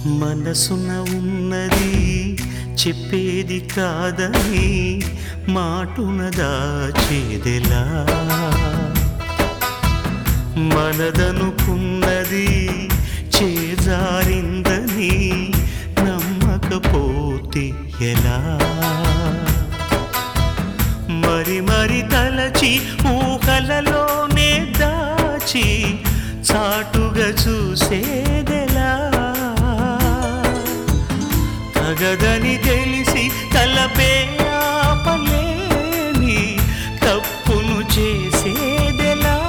మనసున ఉన్నది చెప్పేది కాదని మాటున దాచేదెలా మనదనుకున్నది చేజారిందని నమ్మకపోతే ఎలా మరి మరి తలచి ఊహలలోనే దాచి చాటుగా చూసేదెలా తగదని తెలిసి తలపే ఆపలేని తప్పును చేసేదెలా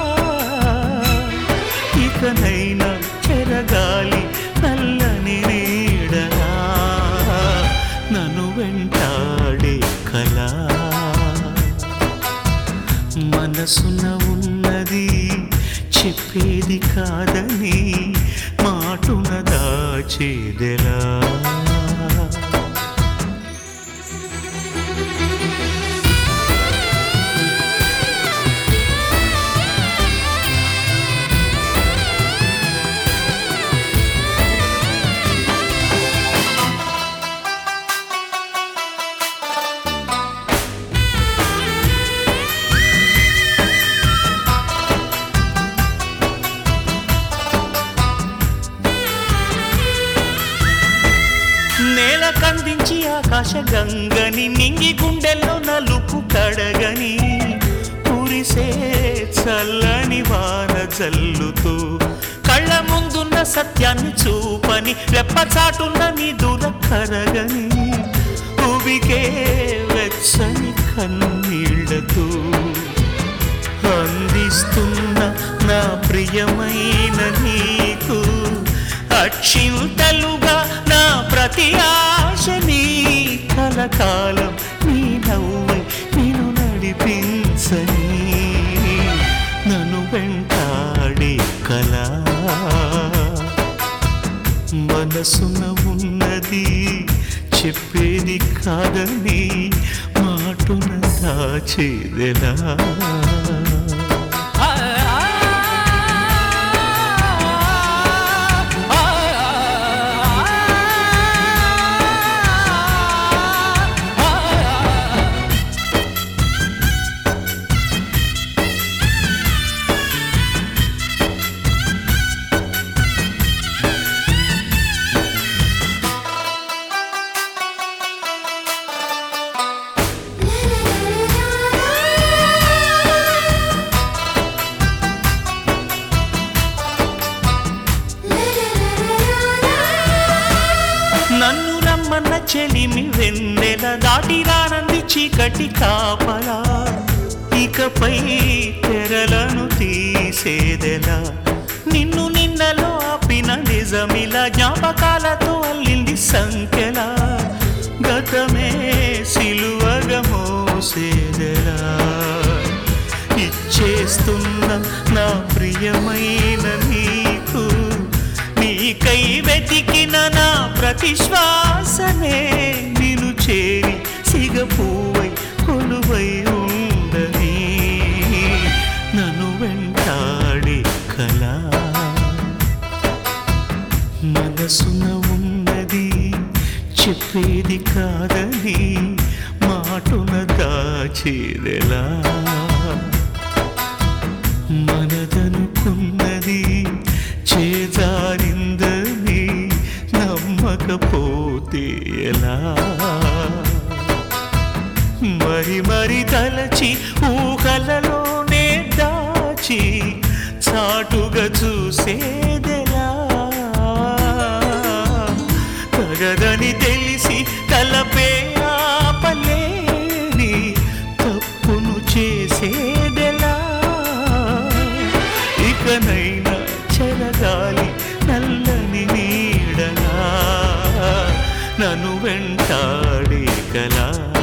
ఇకనైనా చెరగాలి నల్లని నీడలా నన్ను వెంటాడే కళ మనసున ఉన్నది చెప్పేది కాదని మాటున దాచేదెలా నేల కందించి ఆకాశ గంగని నింగి గుండెల్లో నలుపు కడగని కురిసే చల్లని వాన జల్లుతూ కళ్ళ ముందున్న సత్యాన్ని చూపని రెప్పచాటున్న నీ దూర కరగని ఉబికే వెచ్చని కన్నీళ్లతో అందిస్తున్న నా ప్రియమైన నీకు అక్షింతలుగా నా ప్రతి ఆశని కలకాలం నీ నవ్వై నేను నడిపించని నన్ను వెంటాడే కళ మనసున ఉన్నది చెప్పేది కాదని మాటున దాచేదెలా నన్ను రమ్మన్న చెలిమి వెన్నెల దాటి రానంది చీకటి కాపలా ఇకపై తెరలను తీసేదెలా నిన్ను నిన్నలో ఆపిన నిజమిలా జ్ఞాపకాలతో అల్లింది సంఖ్యలా గతమే సిలువగా మోసేదెలా ఇచ్చేస్తున్న నా ప్రియమైన నీకు నీకై వెతికిన నా ప్రతి శ్వాసనే నిన్ను చేరి సిగపువై కొలువై ఉండని నన్ను వెంటాడే కళ మనసున ఉన్నది చెప్పేది కాదని మాటున దాచేదెలా మనదనుకున్నది చేజారిందని నమ్మకపోతే ఎలా మరి మరి తలచి ఊహలలోనే దాచి చాటుగా చూసేదెలా తగదని తెలిసి తలపే ఆపలేని తప్పును చేసేదెలా ఇకనైనా చెరగాలి నల్లని నీడలా నన్ను వెంటాడే కలా